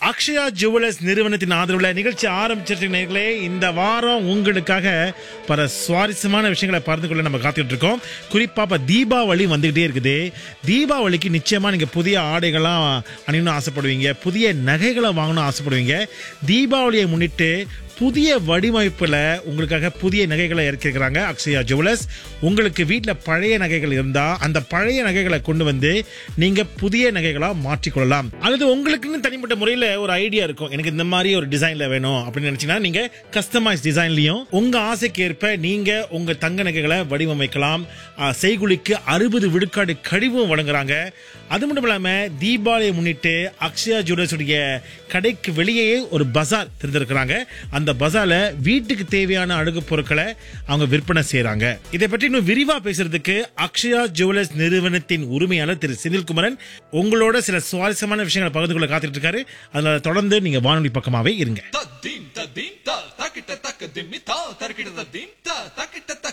Akshaya jewellers நிறுவனத்தின் ஆதரவுல நிகழ்ச்சி ஆரம்பிச்சிருக்கீங்களே இந்த வாரம் உங்களுக்காக பல சுவாரஸ்யமான விஷயங்களை பகிர்ந்து கொள்ள நம்ம காத்துட்டு இருக்கோம் குறிப்பா இப்ப தீபாவளி வந்துகிட்டே இருக்குது தீபாவளிக்கு நிச்சயமா நீங்க புதிய ஆடைகள்லாம் அணியணும்னு ஆசைப்படுவீங்க புதிய நகைகளை வாங்கணும்னு ஆசைப்படுவீங்க தீபாவளியை முன்னிட்டு புதிய வடிவமைப்புல உங்களுக்காக புதிய நகைகளை இறக்கிருக்கிறாங்க அக்ஷயா ஜுவலர்ஸ் உங்களுக்கு வீட்டில் பழைய நகைகள் இருந்தா அந்த பழைய நகைகளை கொண்டு வந்து நீங்க புதிய நகைகளா மாற்றிக்கொள்ளலாம் அல்லது உங்களுக்குன்னு தனிப்பட்ட முறையில் ஒரு ஐடியா இருக்கும் எனக்கு இந்த மாதிரி ஒரு டிசைன்ல வேணும் அப்படின்னு நினைச்சீங்கன்னா நீங்க கஸ்டமைஸ் டிசைன்லயும் உங்க ஆசைக்கு ஏற்ப நீங்க உங்க தங்க நகைகளை வடிவமைக்கலாம் ஆஹ், செய்குலிக்கு அறுபது விழுக்காடு கழிவும் வழங்குறாங்க அது மட்டும் இல்லாம தீபாவளியை முன்னிட்டு அக்ஷயா ஜுவலர்ஸ் உடைய கடைக்கு வெளியே ஒரு பஜார் திறந்திருக்கிறாங்க அந்த பஜார்ல வீட்டுக்கு தேவையான அழகு பொருட்களை அவங்க விற்பனை செய்றாங்க இதை பற்றி இன்னும் விரிவா பேசுறதுக்கு அக்ஷயா ஜுவலர்ஸ் நிறுவனத்தின் உரிமையாளர் திரு செந்தில்குமரன் உங்களோட சில சுவாரஸ்யமான விஷயங்களை பகிர்ந்து கொள்ள காத்துட்டு இருக்காரு அதனால தொடர்ந்து நீங்க வானொலி பக்கமாவே இருங்க தத்தீம் தத்தீம் தா தக்கிட்ட தக்க திம்மி தா தர்க்கிட்ட தத்தீம் தா தக்கிட்ட